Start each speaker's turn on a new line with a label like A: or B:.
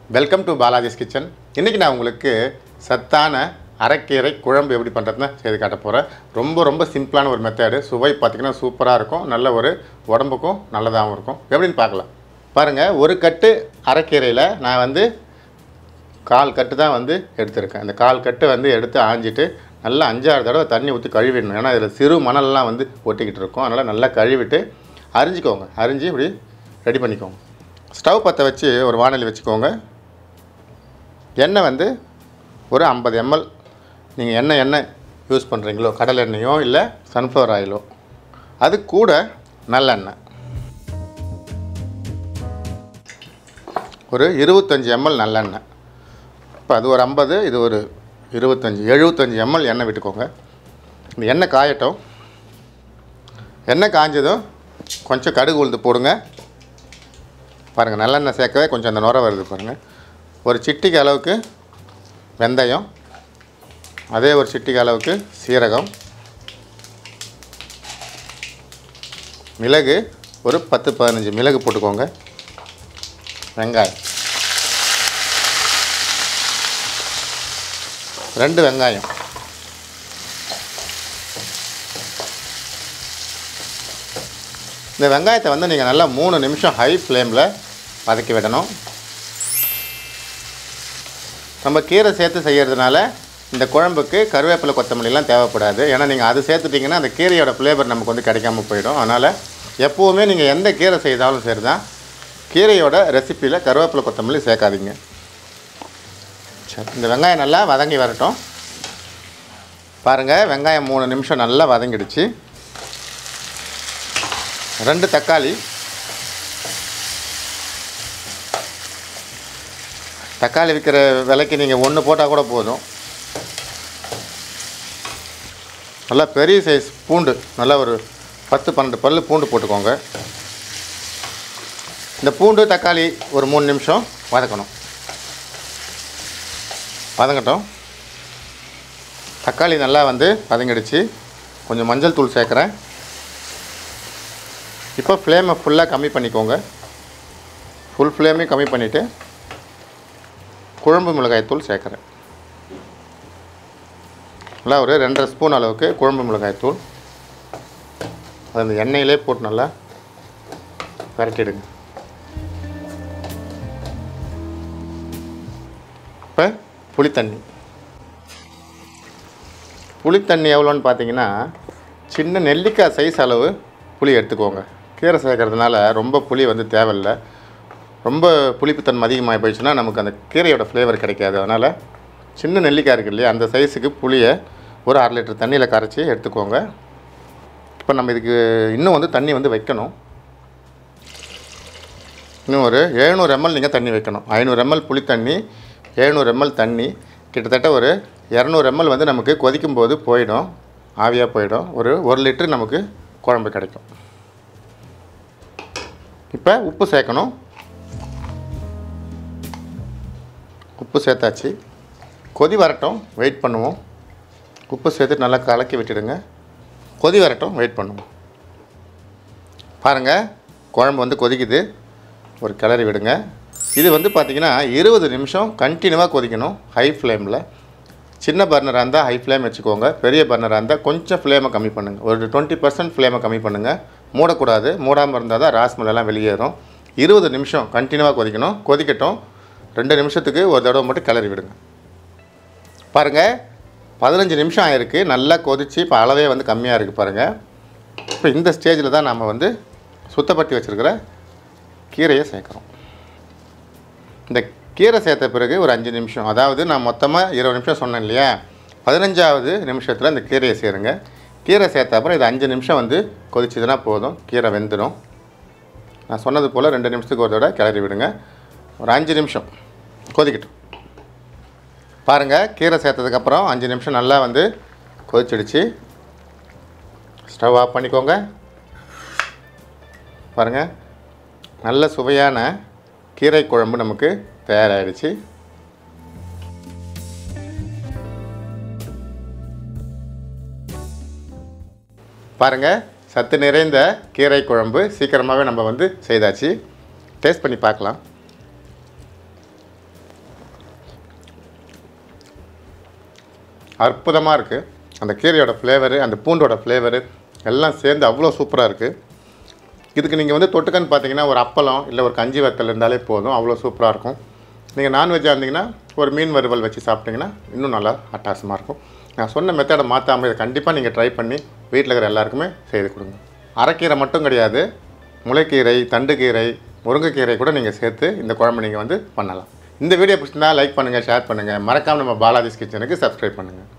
A: welcome to Balaji's kitchen இன்றைக்கி நான் உங்களுக்கு சத்தான அரைக்கீரை குழம்பு எப்படி பண்ணுறதுன்னு செய்து காட்ட போகிறேன் ரொம்ப ரொம்ப சிம்பிளான ஒரு மெத்தேடு சுவை பார்த்திங்கன்னா சூப்பராக இருக்கும் நல்ல ஒரு உடம்புக்கும் நல்லதாகவும் இருக்கும் எப்படின்னு பார்க்கலாம் பாருங்கள் ஒரு கட்டு அரைக்கீரையில் நான் வந்து கால் கட்டு தான் வந்து எடுத்திருக்கேன் அந்த கால் கட்டு வந்து எடுத்து ஆஞ்சிட்டு நல்லா அஞ்சாறு தடவை தண்ணி ஊற்றி கழுவிடணும் ஏன்னா இதில் சிறு மணல்லாம் வந்து ஒட்டிக்கிட்டு இருக்கும் அதனால் நல்லா கழுவிட்டு அரிஞ்சிக்கோங்க அரிஞ்சு இப்படி ரெடி பண்ணிக்கோங்க ஸ்டவ் பற்ற வச்சு ஒரு வானொலி வச்சுக்கோங்க எண்ணெய் வந்து ஒரு ஐம்பது எம்எல் நீங்கள் என்ன எண்ணெய் யூஸ் பண்ணுறீங்களோ கடலை எண்ணெயோ இல்லை சன்ஃப்ளவர் ஆயிலோ அது கூட நல்லெண்ணெய் ஒரு இருபத்தஞ்சி எம்எல் நல்லெண்ணெய் இப்போ அது ஒரு ஐம்பது இது ஒரு இருபத்தஞ்சி எழுபத்தஞ்சி எம்எல் எண்ணெய் விட்டுக்கோங்க இந்த எண்ணெய் காயட்டும் எண்ணெய் காஞ்சதும் கொஞ்சம் கடுகு உளுந்து போடுங்க பாருங்கள் நல்லெண்ணெய் சேர்க்கவே கொஞ்சம் அந்த நுர வருது பாருங்கள் ஒரு சிட்டிக்கு அளவுக்கு வெந்தயம் அதே ஒரு சிட்டிக்கு அளவுக்கு சீரகம் மிளகு ஒரு பத்து பதினஞ்சு மிளகு போட்டுக்கோங்க வெங்காயம் ரெண்டு வெங்காயம் இந்த வெங்காயத்தை வந்து நீங்கள் நல்லா மூணு நிமிஷம் ஹை ஃப்ளேமில் வதக்கி விடணும் நம்ம கீரை சேர்த்து செய்கிறதுனால இந்த குழம்புக்கு கருவேப்பிலை கொத்தமல்லிலாம் தேவைப்படாது ஏன்னா நீங்கள் அது சேர்த்துட்டிங்கன்னா அந்த கீரையோட ஃப்ளேவர் நமக்கு வந்து கிடைக்காம போயிடும் அதனால் எப்போவுமே நீங்கள் எந்த கீரை செய்தாலும் சரி தான் கீரையோட ரெசிப்பியில் கருவேப்பிலை கொத்தமல்லி சேர்க்காதீங்க சரி இந்த வெங்காயம் நல்லா வதங்கி வரட்டும் பாருங்கள் வெங்காயம் மூணு நிமிஷம் நல்லா வதங்கிடுச்சு ரெண்டு தக்காளி தக்காளி விற்கிற விலைக்கு நீங்கள் ஒன்று போட்டால் கூட போதும் நல்லா பெரிய சைஸ் பூண்டு நல்லா ஒரு பத்து பன்னெண்டு பல் பூண்டு போட்டுக்கோங்க இந்த பூண்டு தக்காளி ஒரு மூணு நிமிஷம் வதக்கணும் வதங்கட்டும் தக்காளி நல்லா வந்து வதங்கிடுச்சு கொஞ்சம் மஞ்சள் தூள் சேர்க்குறேன் இப்போ ஃப்ளேமை ஃபுல்லாக கம்மி பண்ணிக்கோங்க ஃபுல் ஃப்ளேமையும் கம்மி பண்ணிவிட்டு குழம்பு மிளகாய் தூள் சேர்க்குறேன் நல்லா ஒரு ரெண்டரை ஸ்பூன் அளவுக்கு குழம்பு மிளகாய் தூள் அது அந்த எண்ணெயிலே போட்டு நல்லா பரட்டிடுங்க இப்போ புளித்தண்ணி புளித்தண்ணி எவ்வளோன்னு பார்த்தீங்கன்னா சின்ன நெல்லிக்காய் சைஸ் அளவு புளி எடுத்துக்கோங்க கீரை சேர்க்கறதுனால ரொம்ப புளி வந்து தேவையில்லை ரொம்ப புளிப்புத்தன்மை அதிகமாக போயிடுச்சுன்னா நமக்கு அந்த கீரையோட ஃப்ளேவர் கிடைக்காது அதனால் சின்ன நெல்லிக்காய் இருக்கு இல்லையா அந்த சைஸுக்கு புளியை ஒரு அரை லிட்டர் தண்ணியில் கரைச்சி எடுத்துக்கோங்க இப்போ நம்ம இதுக்கு இன்னும் வந்து தண்ணி வந்து வைக்கணும் இன்னும் ஒரு எழுநூறு எம்எல் நீங்கள் தண்ணி வைக்கணும் ஐநூறு எம்எல் புளி தண்ணி எழுநூறு எம்எல் தண்ணி கிட்டத்தட்ட ஒரு இரநூறு எம்எல் வந்து நமக்கு கொதிக்கும் போது போயிடும் ஆவியாக போயிடும் ஒரு ஒரு லிட்டர் நமக்கு குழம்பு கிடைக்கும் இப்போ உப்பு சேர்க்கணும் உப்பு சேர்த்தாச்சு கொதி வரட்டும் வெயிட் பண்ணுவோம் உப்பு சேர்த்து நல்லா கலக்கி விட்டுடுங்க கொதி வரட்டும் வெயிட் பண்ணுவோம் பாருங்கள் குழம்பு வந்து கொதிக்குது ஒரு கிளறி விடுங்க இது வந்து பார்த்திங்கன்னா இருபது நிமிஷம் கண்டினியூவாக கொதிக்கணும் ஹை ஃப்ளேமில் சின்ன பர்னராக இருந்தால் ஹை ஃப்ளேம் வச்சுக்கோங்க பெரிய பர்னராக இருந்தால் கொஞ்சம் ஃப்ளேமை கம்மி பண்ணுங்கள் ஒரு டுவெண்ட்டி பர்சன்ட் ஃப்ளேமை கம்மி பண்ணுங்கள் மூடக்கூடாது மூடாமல் இருந்தால் தான் ராஸ்மலெல்லாம் வெளியேறும் இருபது நிமிஷம் கண்டினியூவாக கொதிக்கணும் கொதிக்கட்டும் ரெண்டு நிமிஷத்துக்கு ஒரு தடவை மட்டும் கிளறி விடுங்க பாருங்கள் பதினஞ்சு நிமிஷம் ஆயிருக்கு நல்லா கொதித்து இப்போ அளவே வந்து கம்மியாக இருக்குது பாருங்கள் இப்போ இந்த ஸ்டேஜில் தான் நம்ம வந்து சுத்தப்படுத்தி வச்சுருக்கிற கீரையை சேர்க்குறோம் இந்த கீரை சேர்த்த பிறகு ஒரு அஞ்சு நிமிஷம் அதாவது நான் மொத்தமாக இருபது நிமிஷம் சொன்னேன் இல்லையா பதினஞ்சாவது நிமிஷத்தில் இந்த கீரையை சேருங்க கீரை சேர்த்த அப்புறம் இது அஞ்சு நிமிஷம் வந்து கொதிச்சதுன்னா போதும் கீரை வெந்துடும் நான் சொன்னது போல் ரெண்டு நிமிஷத்துக்கு ஒரு தடவை கிளறி விடுங்க ஒரு அஞ்சு நிமிஷம் கொதிக்கட்டும் பாருங்கள் கீரை சேர்த்ததுக்கப்புறம் அஞ்சு நிமிஷம் நல்லா வந்து கொதிச்சிடுச்சு ஸ்டவ் ஆஃப் பண்ணிக்கோங்க பாருங்கள் நல்ல சுவையான கீரை குழம்பு நமக்கு தயாராகிடுச்சு பாருங்கள் சத்து நிறைந்த கீரை குழம்பு சீக்கிரமாகவே நம்ம வந்து செய்தாச்சு டேஸ்ட் பண்ணி பார்க்கலாம் அற்புதமாக இருக்குது அந்த கீரையோட ஃப்ளேவரு அந்த பூண்டோட ஃப்ளேவரு எல்லாம் சேர்ந்து அவ்வளோ சூப்பராக இருக்குது இதுக்கு நீங்கள் வந்து தொட்டுக்கன்னு பார்த்தீங்கன்னா ஒரு அப்பளம் இல்லை ஒரு கஞ்சி வத்தல் இருந்தாலே போதும் அவ்வளோ சூப்பராக இருக்கும் நீங்கள் நான்வெஜ்ஜாக இருந்தீங்கன்னா ஒரு மீன் வறுவல் வச்சு சாப்பிட்டீங்கன்னா இன்னும் நல்லா அட்டாசமாக இருக்கும் நான் சொன்ன மெத்தடை மாற்றாமல் இதை கண்டிப்பாக நீங்கள் ட்ரை பண்ணி வீட்டில் இருக்கிற எல்லாருக்குமே செய்து கொடுங்க அரைக்கீரை மட்டும் கிடையாது முளைக்கீரை தண்டுக்கீரை முருங்கைக்கீரை கூட நீங்கள் சேர்த்து இந்த குழம்பு நீங்கள் வந்து பண்ணலாம் இந்த வீடியோ பிடிச்சிருந்தா லைக் பண்ணுங்கள் ஷேர் பண்ணுங்கள் மறக்காமல் நம்ம பாலாஜிஸ் கிச்சனுக்கு சப்ஸ்கிரைப் பண்ணுங்கள்